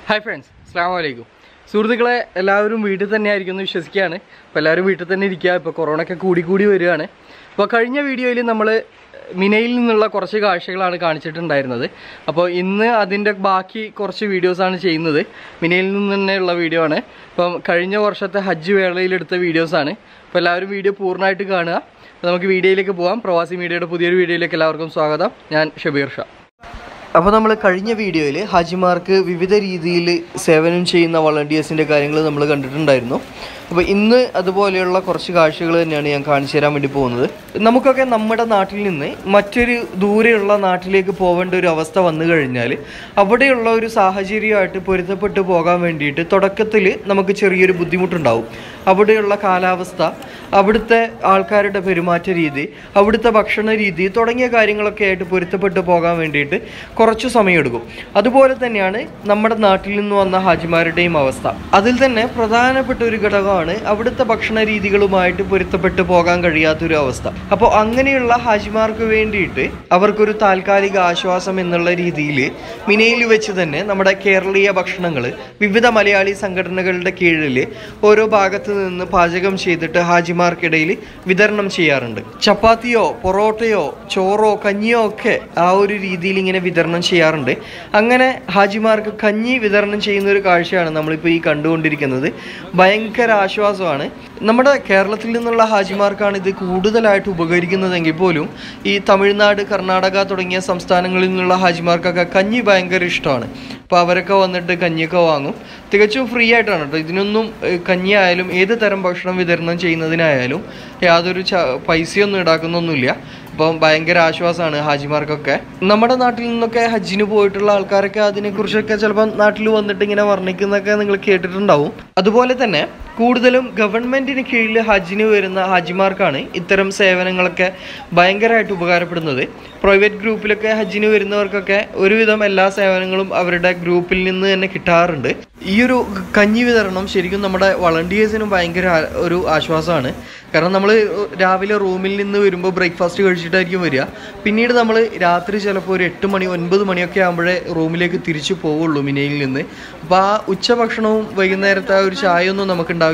hi friends അസ്സാം വലൈക്കും സുഹൃത്തുക്കളെ എല്ലാവരും വീട്ടിൽ തന്നെ ആയിരിക്കും എന്ന് വിശ്വസിക്കുകയാണ് അപ്പോൾ എല്ലാവരും വീട്ടിൽ തന്നെ ഇരിക്കുക ഇപ്പോൾ കൊറോണ ഒക്കെ കൂടി കൂടി വരികയാണ് അപ്പോൾ കഴിഞ്ഞ വീഡിയോയിൽ നമ്മൾ മിനയിൽ നിന്നുള്ള കുറച്ച് കാഴ്ചകളാണ് കാണിച്ചിട്ടുണ്ടായിരുന്നത് അപ്പോൾ ഇന്ന് അതിൻ്റെ ബാക്കി കുറച്ച് വീഡിയോസാണ് ചെയ്യുന്നത് മിനയിൽ നിന്ന് തന്നെയുള്ള വീഡിയോ ആണ് അപ്പം കഴിഞ്ഞ വർഷത്തെ ഹജ്ജ് വേളയിലെടുത്ത വീഡിയോസാണ് അപ്പോൾ എല്ലാവരും വീഡിയോ പൂർണ്ണമായിട്ട് കാണുക അപ്പോൾ നമുക്ക് വീഡിയോയിലേക്ക് പോകാം പ്രവാസി മീഡിയയുടെ പുതിയൊരു വീഡിയോയിലേക്ക് എല്ലാവർക്കും സ്വാഗതം ഞാൻ ഷബീർ ഷാ അപ്പോൾ നമ്മൾ കഴിഞ്ഞ വീഡിയോയിൽ ഹാജിമാർക്ക് വിവിധ രീതിയിൽ സേവനം ചെയ്യുന്ന വളണ്ടിയേഴ്സിൻ്റെ കാര്യങ്ങൾ നമ്മൾ കണ്ടിട്ടുണ്ടായിരുന്നു അപ്പോൾ ഇന്ന് അതുപോലെയുള്ള കുറച്ച് കാഴ്ചകൾ തന്നെയാണ് ഞാൻ കാണിച്ചു തരാൻ വേണ്ടി പോകുന്നത് നമുക്കൊക്കെ നമ്മുടെ നാട്ടിൽ നിന്ന് മറ്റൊരു ദൂരെയുള്ള നാട്ടിലേക്ക് പോകേണ്ട ഒരു അവസ്ഥ വന്നു കഴിഞ്ഞാൽ അവിടെയുള്ള ഒരു സാഹചര്യമായിട്ട് പൊരുത്തപ്പെട്ടു പോകാൻ വേണ്ടിയിട്ട് തുടക്കത്തിൽ നമുക്ക് ചെറിയൊരു ബുദ്ധിമുട്ടുണ്ടാവും അവിടെയുള്ള കാലാവസ്ഥ അവിടുത്തെ ആൾക്കാരുടെ പെരുമാറ്റ രീതി അവിടുത്തെ ഭക്ഷണ രീതി തുടങ്ങിയ കാര്യങ്ങളൊക്കെ ആയിട്ട് പൊരുത്തപ്പെട്ടു പോകാൻ വേണ്ടിയിട്ട് കുറച്ച് സമയമെടുക്കും അതുപോലെ തന്നെയാണ് നമ്മുടെ നാട്ടിൽ നിന്ന് വന്ന ഹാജിമാരുടെയും അവസ്ഥ അതിൽ തന്നെ പ്രധാനപ്പെട്ട ഒരു ഘടകമാണ് അവിടുത്തെ ഭക്ഷണ രീതികളുമായിട്ട് പൊരുത്തപ്പെട്ടു പോകാൻ കഴിയാത്തൊരു അവസ്ഥ അപ്പോൾ അങ്ങനെയുള്ള ഹാജിമാർക്ക് വേണ്ടിയിട്ട് അവർക്കൊരു താൽക്കാലിക ആശ്വാസം എന്നുള്ള രീതിയിൽ മിനയിൽ വെച്ച് തന്നെ നമ്മുടെ കേരളീയ ഭക്ഷണങ്ങൾ വിവിധ മലയാളി സംഘടനകളുടെ കീഴിൽ ഓരോ ഭാഗത്ത് നിന്ന് പാചകം ചെയ്തിട്ട് ഹാജിമാർക്കിടയിൽ വിതരണം ചെയ്യാറുണ്ട് ചപ്പാത്തിയോ പൊറോട്ടയോ ചോറോ കഞ്ഞിയോ ഒക്കെ ആ ഒരു രീതിയിൽ ഇങ്ങനെ വിതരണം ചെയ്യാറുണ്ട് അങ്ങനെ ഹാജിമാർക്ക് കഞ്ഞി വിതരണം ചെയ്യുന്ന ഒരു കാഴ്ചയാണ് നമ്മളിപ്പോൾ ഈ കണ്ടുകൊണ്ടിരിക്കുന്നത് ഭയങ്കര ആശ്വാസമാണ് നമ്മുടെ കേരളത്തിൽ നിന്നുള്ള ഹാജിമാർക്കാണ് ഇത് കൂടുതലായിട്ട് ഉപകരിക്കുന്നതെങ്കിൽ പോലും ഈ തമിഴ്നാട് കർണാടക തുടങ്ങിയ സംസ്ഥാനങ്ങളിൽ നിന്നുള്ള ഹാജിമാർക്കൊക്കെ കഞ്ഞി ഭയങ്കര ഇഷ്ടമാണ് അപ്പോൾ അവരൊക്കെ വന്നിട്ട് കഞ്ഞിയൊക്കെ വാങ്ങും തികച്ചും ഫ്രീ ആയിട്ടാണ് കേട്ടോ ഇതിനൊന്നും ഏഹ്, കഞ്ഞി ആയാലും ഏത് തരം ഭക്ഷണം വിതരണം ചെയ്യുന്നതിനായാലും യാതൊരു ച പൈസയൊന്നും ഈടാക്കുന്നൊന്നുമില്ല അപ്പം ഭയങ്കര ആശ്വാസമാണ് ഹാജിമാർക്കൊക്കെ നമ്മുടെ നാട്ടിൽ നിന്നൊക്കെ ഹജ്ജിന് പോയിട്ടുള്ള ആൾക്കാരൊക്കെ അതിനെക്കുറിച്ചൊക്കെ ചിലപ്പം നാട്ടിൽ വന്നിട്ട് ഇങ്ങനെ വർണ്ണിക്കുന്നൊക്കെ നിങ്ങൾ കേട്ടിട്ടുണ്ടാവും അതുപോലെ തന്നെ കൂടുതലും ഗവൺമെന്റിന് കീഴിൽ ഹജ്ജിന് വരുന്ന ഹാജിമാർക്കാണ് ഇത്തരം സേവനങ്ങളൊക്കെ ഭയങ്കരമായിട്ട് ഉപകാരപ്പെടുന്നത് പ്രൈവറ്റ് ഗ്രൂപ്പിലൊക്കെ ഹജ്ജിന് വരുന്നവർക്കൊക്കെ ഒരുവിധം എല്ലാ സേവനങ്ങളും അവരുടെ ഗ്രൂപ്പിൽ നിന്ന് തന്നെ കിട്ടാറുണ്ട് ഈ ഒരു കഞ്ഞി വിതരണം ശരിക്കും നമ്മുടെ വളണ്ടിയേഴ്സിനും ഭയങ്കര ആ- ഒരു ആശ്വാസമാണ് കാരണം നമ്മൾ രാവിലെ റൂമിൽ നിന്ന് വരുമ്പോൾ ബ്രേക്ക്ഫാസ്റ്റ് കഴിച്ചിട്ടായിരിക്കും വരിക പിന്നീട് നമ്മൾ രാത്രി ചിലപ്പോൾ ഒരു എട്ട് മണി ഒൻപത് മണിയൊക്കെ ആകുമ്പോഴേ റൂമിലേക്ക് തിരിച്ചു പോവുള്ളൂ മിനയിൽ നിന്ന് അപ്പോൾ ആ ഉച്ചഭക്ഷണവും വൈകുന്നേരത്തെ ആ ഒരു ചായയൊന്നും നമുക്ക് ഉണ്ടാവില്ല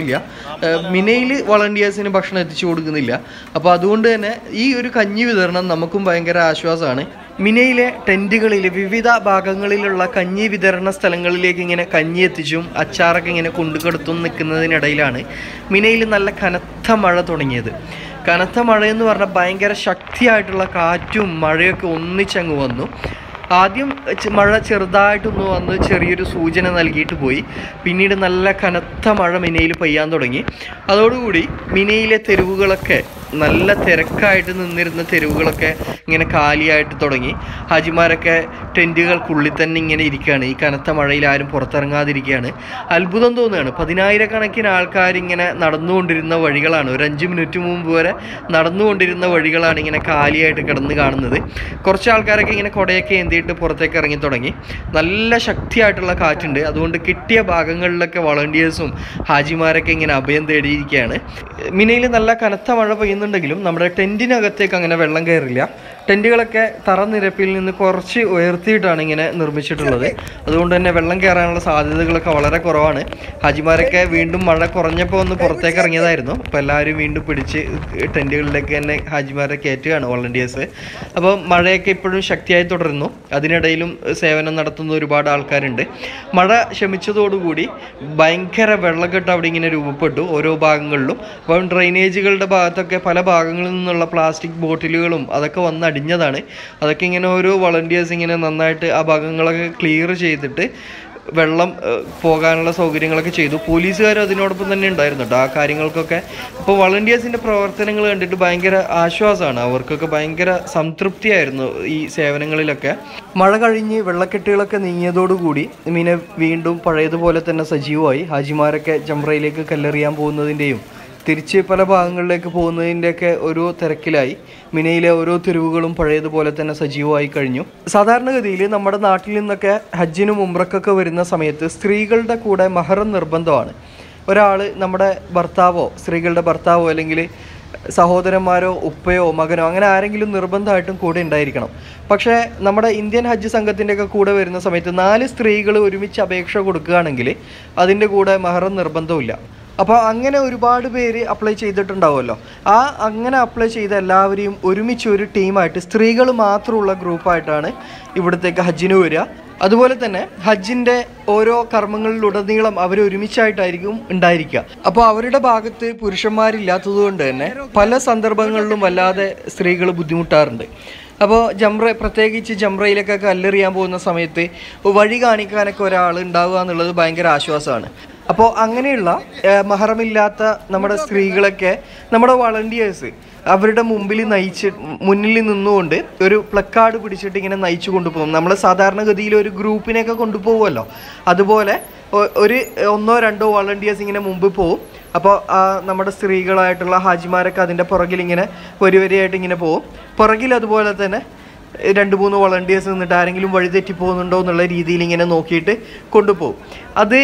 മിനയിൽ വളണ്ടിയേഴ്സിന് ഭക്ഷണം എത്തിച്ചു കൊടുക്കുന്നില്ല അപ്പോൾ അതുകൊണ്ട് തന്നെ ഈ ഒരു കഞ്ഞി വിതരണം നമുക്കും ഭയങ്കര ആശ്വാസമാണ് മിനയിലെ ടെൻറ്റുകളിൽ വിവിധ ഭാഗങ്ങളിലുള്ള കഞ്ഞി വിതരണ സ്ഥലങ്ങളിലേക്ക് ഇങ്ങനെ കഞ്ഞി എത്തിച്ചും അച്ചാറൊക്കെ ഇങ്ങനെ കൊണ്ടുകൊടുത്തും നിൽക്കുന്നതിനിടയിലാണ് മിനയിൽ നല്ല കനത്ത മഴ തുടങ്ങിയത് കനത്ത മഴ എന്ന് പറഞ്ഞാൽ ഭയങ്കര ശക്തിയായിട്ടുള്ള കാറ്റും മഴയൊക്കെ ഒന്നിച്ചങ്ങ് വന്നു ആദ്യം ചെ- മഴ ചെറുതായിട്ടൊന്ന് വന്ന് ചെറിയൊരു സൂചന നൽകിയിട്ട് പോയി പിന്നീട് നല്ല കനത്ത മഴ മിനയിൽ പെയ്യാൻ തുടങ്ങി അതോടുകൂടി മിനയിലെ തെരുവുകളൊക്കെ നല്ല തിരക്കായിട്ട് നിന്നിരുന്ന തെരുവുകളൊക്കെ ഇങ്ങനെ കാലിയായിട്ട് തുടങ്ങി ഹാജിമാരൊക്കെ ടെൻറ്റുകൾക്കുള്ളിൽ തന്നെ ഇങ്ങനെ ഇരിക്കുകയാണ് ഈ കനത്ത മഴയിൽ ആരും പുറത്തിറങ്ങാതിരിക്കുകയാണ് അത്ഭുതം തോന്നുകയാണ് പതിനായിരക്കണക്കിന് ആൾക്കാർ ഇങ്ങനെ നടന്നുകൊണ്ടിരുന്ന വഴികളാണ് ഒരു അഞ്ച് മിനിറ്റ് മുമ്പ് വരെ നടന്നുകൊണ്ടിരുന്ന വഴികളാണ് ഇങ്ങനെ കാലിയായിട്ട് കിടന്ന് കാണുന്നത് കുറച്ച് ആൾക്കാരൊക്കെ ഇങ്ങനെ കുടയൊക്കെ ഏന്തിയിട്ട് പുറത്തേക്ക് ഇറങ്ങി തുടങ്ങി നല്ല ശക്തിയായിട്ടുള്ള കാറ്റുണ്ട് അതുകൊണ്ട് കിട്ടിയ ഭാഗങ്ങളിലൊക്കെ വളണ്ടിയേഴ്സും ഹാജിമാരൊക്കെ ഇങ്ങനെ അഭയം തേടിയിരിക്കുകയാണ് മിനയിൽ നല്ല കനത്ത മഴ പെയ്യുന്നുണ്ടെങ്കിലും നമ്മുടെ ടെൻറ്റിനകത്തേക്ക് അങ്ങനെ വെള്ളം കയറില്ല ടെൻറ്റുകളൊക്കെ തറനിരപ്പിൽ നിന്ന് കുറച്ച് ഉയർത്തിയിട്ടാണ് ഇങ്ങനെ നിർമ്മിച്ചിട്ടുള്ളത് അതുകൊണ്ട് തന്നെ വെള്ളം കയറാനുള്ള സാധ്യതകളൊക്കെ വളരെ കുറവാണ് ഹാജിമാരൊക്കെ വീണ്ടും മഴ കുറഞ്ഞപ്പോൾ ഒന്ന് പുറത്തേക്ക് ഇറങ്ങിയതായിരുന്നു അപ്പോൾ എല്ലാവരും വീണ്ടും പിടിച്ച് ടെൻറ്റുകളിലേക്ക് തന്നെ ഹാജിമാരെ കയറ്റുകയാണ് വോളണ്ടിയേഴ്സ് അപ്പോൾ മഴയൊക്കെ ഇപ്പോഴും ശക്തിയായി തുടരുന്നു അതിനിടയിലും സേവനം നടത്തുന്ന ഒരുപാട് ആൾക്കാരുണ്ട് മഴ ശമിച്ചതോടുകൂടി ഭയങ്കര വെള്ളക്കെട്ട് അവിടെ ഇങ്ങനെ രൂപപ്പെട്ടു ഓരോ ഭാഗങ്ങളിലും അപ്പം ഡ്രെയിനേജുകളുടെ ഭാഗത്തൊക്കെ പല ഭാഗങ്ങളിൽ നിന്നുള്ള പ്ലാസ്റ്റിക് ബോട്ടിലുകളും അതൊക്കെ വന്ന് അടിഞ്ഞതാണ് അതൊക്കെ ഇങ്ങനെ ഓരോ വളണ്ടിയേഴ്സ് ഇങ്ങനെ നന്നായിട്ട് ആ ഭാഗങ്ങളൊക്കെ ക്ലിയർ ചെയ്തിട്ട് വെള്ളം ഏഹ്, പോകാനുള്ള സൗകര്യങ്ങളൊക്കെ ചെയ്തു പോലീസുകാരും അതിനോടൊപ്പം തന്നെ ഉണ്ടായിരുന്നു കേട്ടോ ആ കാര്യങ്ങൾക്കൊക്കെ ഇപ്പോൾ വളണ്ടിയേഴ്സിൻ്റെ പ്രവർത്തനങ്ങൾ കണ്ടിട്ട് ഭയങ്കര ആശ്വാസമാണ് അവർക്കൊക്കെ ഭയങ്കര സംതൃപ്തിയായിരുന്നു ഈ സേവനങ്ങളിലൊക്കെ മഴ കഴിഞ്ഞ് വെള്ളക്കെട്ടുകളൊക്കെ നീങ്ങിയതോടുകൂടി മീനെ വീണ്ടും പഴയതുപോലെ തന്നെ സജീവമായി ഹാജിമാരൊക്കെ ചമ്രയിലേക്ക് കല്ലെറിയാൻ പോകുന്നതിൻ്റെയും തിരിച്ച് പല ഭാഗങ്ങളിലേക്ക് പോകുന്നതിൻ്റെയൊക്കെ ഓരോ തിരക്കിലായി മിനയിലെ ഓരോ തെരുവുകളും പഴയതുപോലെ തന്നെ സജീവമായി കഴിഞ്ഞു സാധാരണഗതിയിൽ നമ്മുടെ നാട്ടിൽ നിന്നൊക്കെ ഹജ്ജിനും ഉംറക്കൊക്കെ വരുന്ന സമയത്ത് സ്ത്രീകളുടെ കൂടെ മഹറം നിർബന്ധമാണ് ഒരാൾ നമ്മുടെ ഭർത്താവോ സ്ത്രീകളുടെ ഭർത്താവോ അല്ലെങ്കിൽ സഹോദരന്മാരോ ഉപ്പയോ മകനോ അങ്ങനെ ആരെങ്കിലും നിർബന്ധമായിട്ടും കൂടെ ഉണ്ടായിരിക്കണം പക്ഷേ നമ്മുടെ ഇന്ത്യൻ ഹജ്ജ് സംഘത്തിൻ്റെ ഒക്കെ കൂടെ വരുന്ന സമയത്ത് നാല് സ്ത്രീകൾ ഒരുമിച്ച് അപേക്ഷ കൊടുക്കുകയാണെങ്കിൽ അതിൻ്റെ കൂടെ മഹറം നിർബന്ധമില്ല അപ്പോൾ അങ്ങനെ ഒരുപാട് പേര് അപ്ലൈ ചെയ്തിട്ടുണ്ടാവുമല്ലോ ആ അങ്ങനെ അപ്ലൈ ചെയ്ത എല്ലാവരെയും ഒരുമിച്ച് ഒരു ടീമായിട്ട് സ്ത്രീകൾ മാത്രമുള്ള ഗ്രൂപ്പായിട്ടാണ് ഇവിടത്തേക്ക് ഹജ്ജിന് വരിക അതുപോലെ തന്നെ ഹജ്ജിന്റെ ഓരോ കർമ്മങ്ങളിലുടനീളം അവർ ഒരുമിച്ചായിട്ടായിരിക്കും ഉണ്ടായിരിക്കുക അപ്പോൾ അവരുടെ ഭാഗത്ത് പുരുഷന്മാരില്ലാത്തത് കൊണ്ട് തന്നെ പല സന്ദർഭങ്ങളിലും വല്ലാതെ സ്ത്രീകൾ ബുദ്ധിമുട്ടാറുണ്ട് അപ്പോൾ ജംറ പ്രത്യേകിച്ച് ജംറയിലൊക്കെ കല്ലെറിയാൻ പോകുന്ന സമയത്ത് വഴി കാണിക്കാനൊക്കെ ഒരാൾ ഉണ്ടാവുക എന്നുള്ളത് ഭയങ്കര ആശ്വാസമാണ് അപ്പോൾ അങ്ങനെയുള്ള ഏഹ്, മഹറമില്ലാത്ത നമ്മുടെ സ്ത്രീകളൊക്കെ നമ്മുടെ വളണ്ടിയേഴ്സ് അവരുടെ മുമ്പിൽ നയിച്ച് മുന്നിൽ നിന്നുകൊണ്ട് ഒരു പ്ലക്കാർഡ് പിടിച്ചിട്ട് ഇങ്ങനെ നയിച്ചു കൊണ്ടുപോകും നമ്മൾ സാധാരണഗതിയിൽ ഒരു ഗ്രൂപ്പിനെയൊക്കെ കൊണ്ടുപോകുമല്ലോ അതുപോലെ ഒ- ഒരു ഒന്നോ രണ്ടോ വളണ്ടിയേഴ്സ് ഇങ്ങനെ മുമ്പ് പോകും അപ്പോൾ നമ്മുടെ സ്ത്രീകളായിട്ടുള്ള ഹാജിമാരൊക്കെ അതിൻ്റെ പുറകിൽ ഇങ്ങനെ വരി വരിയായിട്ട് ഇങ്ങനെ പോകും പുറകിൽ അതുപോലെ തന്നെ രണ്ട് മൂന്ന് വളണ്ടിയേഴ്സ് നിന്നിട്ട് ആരെങ്കിലും വഴിതെറ്റി പോകുന്നുണ്ടോ എന്നുള്ള രീതിയിൽ ഇങ്ങനെ നോക്കിയിട്ട് കൊണ്ടുപോകും അത്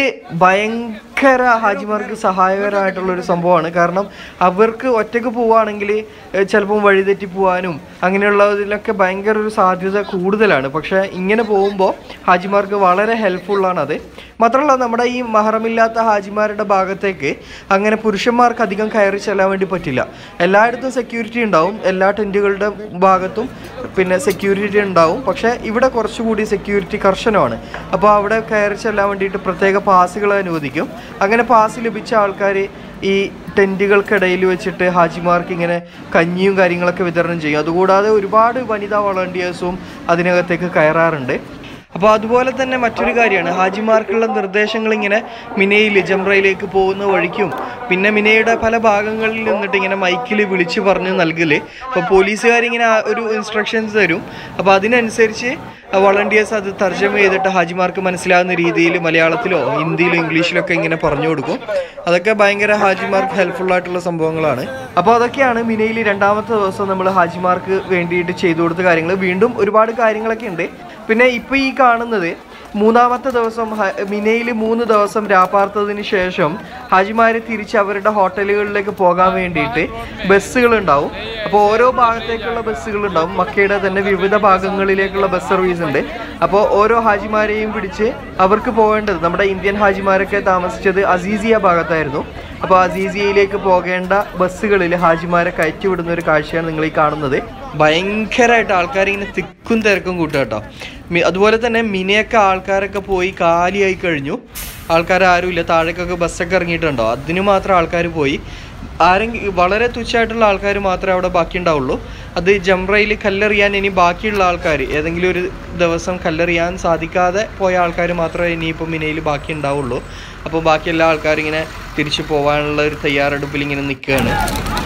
ഭയങ്കര ഹാജിമാർക്ക് സഹായകരമായിട്ടുള്ള ഒരു സംഭവമാണ് കാരണം അവർക്ക് ഒറ്റയ്ക്ക് പോവുകയാണെങ്കിൽ ചിലപ്പം വഴിതെറ്റി പോകാനും അങ്ങനെയുള്ളതിലൊക്കെ ഭയങ്കര ഒരു സാധ്യത കൂടുതലാണ് പക്ഷേ ഇങ്ങനെ പോകുമ്പോൾ ഹാജിമാർക്ക് വളരെ ഹെൽപ്ഫുള്ളാണ് അത് മാത്രമല്ല നമ്മുടെ ഈ മഹറമില്ലാത്ത ഹാജിമാരുടെ ഭാഗത്തേക്ക് അങ്ങനെ പുരുഷന്മാർക്ക് അധികം കയറി ചെല്ലാൻ വേണ്ടി പറ്റില്ല എല്ലായിടത്തും സെക്യൂരിറ്റി ഉണ്ടാവും എല്ലാ ടെൻറ്റുകളുടെ ഭാഗത്തും പിന്നെ സെക്യൂരിറ്റി ഉണ്ടാവും പക്ഷേ ഇവിടെ കുറച്ചുകൂടി സെക്യൂരിറ്റി കർശനമാണ് അപ്പോൾ അവിടെ കയറി ചെല്ലാൻ വേണ്ടിയിട്ട് പ്രത്യേക പാസുകൾ അനുവദിക്കും അങ്ങനെ പാസ് ലഭിച്ച ആൾക്കാർ ഈ ടെൻറ്റുകൾക്കിടയിൽ വെച്ചിട്ട് ഹാജിമാർക്ക് ഇങ്ങനെ കഞ്ഞിയും കാര്യങ്ങളൊക്കെ വിതരണം ചെയ്യും അതുകൂടാതെ ഒരുപാട് വനിതാ വളണ്ടിയേഴ്സും അതിനകത്തേക്ക് കയറാറുണ്ട് അപ്പോൾ അതുപോലെ തന്നെ മറ്റൊരു കാര്യമാണ് ഹാജിമാർക്കുള്ള നിർദ്ദേശങ്ങൾ ഇങ്ങനെ മിനയിൽ ജംറയിലേക്ക് പോകുന്ന വഴിക്കും പിന്നെ മിനയുടെ പല ഭാഗങ്ങളിൽ നിന്നിട്ട് ഇങ്ങനെ മൈക്കിൽ വിളിച്ചു പറഞ്ഞ് നൽകല് അപ്പോൾ പോലീസുകാരിങ്ങനെ ആ ഒരു ഇൻസ്ട്രക്ഷൻസ് തരും അപ്പോൾ അതിനനുസരിച്ച് വളണ്ടിയേഴ്സ് അത് തർജ്ജമ ചെയ്തിട്ട് ഹാജിമാർക്ക് മനസ്സിലാകുന്ന രീതിയിൽ മലയാളത്തിലോ ഹിന്ദിയിലോ ഇംഗ്ലീഷിലൊക്കെ ഇങ്ങനെ പറഞ്ഞു കൊടുക്കും അതൊക്കെ ഭയങ്കര ഹാജിമാർക്ക് ഹെൽപ്ഫുൾ ആയിട്ടുള്ള സംഭവങ്ങളാണ് അപ്പോൾ അതൊക്കെയാണ് മിനയിൽ രണ്ടാമത്തെ ദിവസം നമ്മൾ ഹാജിമാർക്ക് വേണ്ടിയിട്ട് ചെയ്തു കൊടുത്ത കാര്യങ്ങൾ വീണ്ടും ഒരുപാട് കാര്യങ്ങളൊക്കെ ഉണ്ട് പിന്നെ ഇപ്പോൾ ഈ കാണുന്നത് മൂന്നാമത്തെ ദിവസം മിനയിൽ മൂന്ന് ദിവസം രാപ്പാർത്തതിന് ശേഷം ഹാജിമാർ തിരിച്ച് അവരുടെ ഹോട്ടലുകളിലേക്ക് പോകാൻ വേണ്ടിയിട്ട് ബസ്സുകൾ ഉണ്ടാവും അപ്പോൾ ഓരോ ഭാഗത്തേക്കുള്ള ബസ്സുകൾ ഉണ്ടാവും മക്കയുടെ തന്നെ വിവിധ ഭാഗങ്ങളിലേക്കുള്ള ബസ് സർവീസ് ഉണ്ട് അപ്പോൾ ഓരോ ഹാജിമാരെയും പിടിച്ച് അവർക്ക് പോകേണ്ടത് നമ്മുടെ ഇന്ത്യൻ ഹാജിമാരൊക്കെ താമസിച്ചത് അസീസിയ ഭാഗത്തായിരുന്നു അപ്പോൾ അസീസിയയിലേക്ക് പോകേണ്ട ബസ്സുകളിൽ ഹാജിമാരെ കയറ്റി വിടുന്ന ഒരു കാഴ്ചയാണ് നിങ്ങൾ ഈ കാണുന്നത് ഭയങ്കരമായിട്ട് ആൾക്കാർ ഇങ്ങനെ തിക്കും തിരക്കും കൂട്ടുക കേട്ടോ മി- അതുപോലെ തന്നെ മിനയൊക്കെ ആൾക്കാരൊക്കെ പോയി കാലിയായി കഴിഞ്ഞു ആൾക്കാർ ആരുമില്ല താഴേക്കൊക്കെ ബസ്സൊക്കെ ഇറങ്ങിയിട്ടുണ്ടോ അതിന് മാത്രം ആൾക്കാർ പോയി ആരെങ്കിലും വളരെ തുച്ഛമായിട്ടുള്ള ആൾക്കാർ മാത്രമേ അവിടെ ബാക്കി ഉണ്ടാവുള്ളൂ അത് ജംറയിൽ കല്ലെറിയാൻ ഇനി ബാക്കിയുള്ള ആൾക്കാർ ഏതെങ്കിലും ഒരു ദിവസം കല്ലെറിയാൻ സാധിക്കാതെ പോയ ആൾക്കാർ മാത്രമേ ഇനിയിപ്പോൾ മിനയിൽ ബാക്കി ഉണ്ടാവുള്ളൂ അപ്പോൾ ബാക്കി എല്ലാ ആൾക്കാരും ഇങ്ങനെ തിരിച്ചു പോകാനുള്ള ഒരു തയ്യാറെടുപ്പിൽ ഇങ്ങനെ നിൽക്കുകയാണ്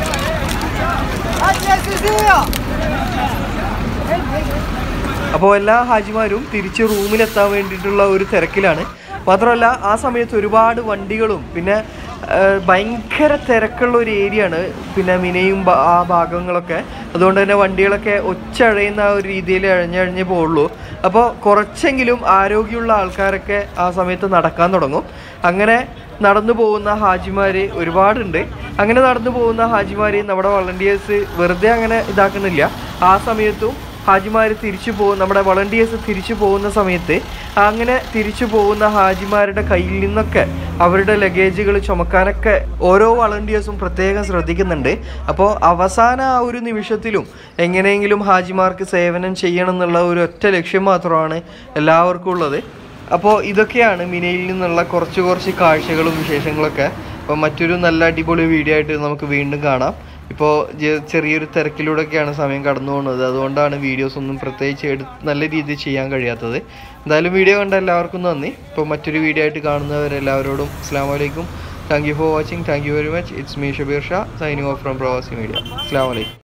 അപ്പോൾ എല്ലാ ഹാജിമാരും തിരിച്ച് റൂമിലെത്താൻ വേണ്ടിയിട്ടുള്ള ഒരു തിരക്കിലാണ് മാത്രമല്ല ആ സമയത്ത് ഒരുപാട് വണ്ടികളും പിന്നെ ആ, ഭയങ്കര തിരക്കുള്ള ഒരു ഏരിയ ആണ് പിന്നെ മിനയും ബ- ആ ഭാഗങ്ങളൊക്കെ അതുകൊണ്ട് തന്നെ വണ്ടികളൊക്കെ ഒച്ചഴയുന്ന ആ ഒരു രീതിയിൽ അഴഞ്ഞഴഞ്ഞ് പോവുള്ളൂ അപ്പോൾ കുറച്ചെങ്കിലും ആരോഗ്യമുള്ള ആൾക്കാരൊക്കെ ആ സമയത്ത് നടക്കാൻ തുടങ്ങും അങ്ങനെ നടന്നു പോകുന്ന ഹാജിമാർ ഒരുപാടുണ്ട് അങ്ങനെ നടന്നു പോകുന്ന ഹാജിമാർ നമ്മുടെ വളണ്ടിയേഴ്സ് വെറുതെ അങ്ങനെ ഇതാക്കുന്നില്ല ആ സമയത്തും ഹാജിമാർ തിരിച്ചു പോകും നമ്മുടെ വളണ്ടിയേഴ്സ് തിരിച്ചു പോകുന്ന സമയത്ത് അങ്ങനെ തിരിച്ചു പോകുന്ന ഹാജിമാരുടെ കയ്യിൽ നിന്നൊക്കെ അവരുടെ ലഗേജുകൾ ചുമക്കാനൊക്കെ ഓരോ വളണ്ടിയേഴ്സും പ്രത്യേകം ശ്രദ്ധിക്കുന്നുണ്ട് അപ്പോൾ അവസാന ആ ഒരു നിമിഷത്തിലും എങ്ങനെയെങ്കിലും ഹാജിമാർക്ക് സേവനം ചെയ്യണം എന്നുള്ള ഒരു ഒറ്റ ലക്ഷ്യം മാത്രമാണ് എല്ലാവർക്കും ഉള്ളത് അപ്പോൾ ഇതൊക്കെയാണ് മിനയിൽ നിന്നുള്ള കുറച്ച് കുറച്ച് കാഴ്ചകളും വിശേഷങ്ങളൊക്കെ അപ്പോൾ മറ്റൊരു നല്ല അടിപൊളി വീഡിയോ ആയിട്ട് നമുക്ക് വീണ്ടും കാണാം ഇപ്പോൾ ചെറിയൊരു തിരക്കിലൂടെയൊക്കെയാണ് സമയം കടന്നു പോകുന്നത് അതുകൊണ്ടാണ് വീഡിയോസ് ഒന്നും പ്രത്യേകിച്ച് എടു നല്ല രീതിയിൽ ചെയ്യാൻ കഴിയാത്തത് എന്തായാലും വീഡിയോ കണ്ട എല്ലാവർക്കും നന്ദി ഇപ്പോൾ മറ്റൊരു വീഡിയോ ആയിട്ട് കാണുന്നവരെല്ലാവരോടും അസ്സാം വലൈക്കും thank you for watching thank you very much it's me Shabeer Shah signing off from Pravasi media അസ്സാം വലൈക്കും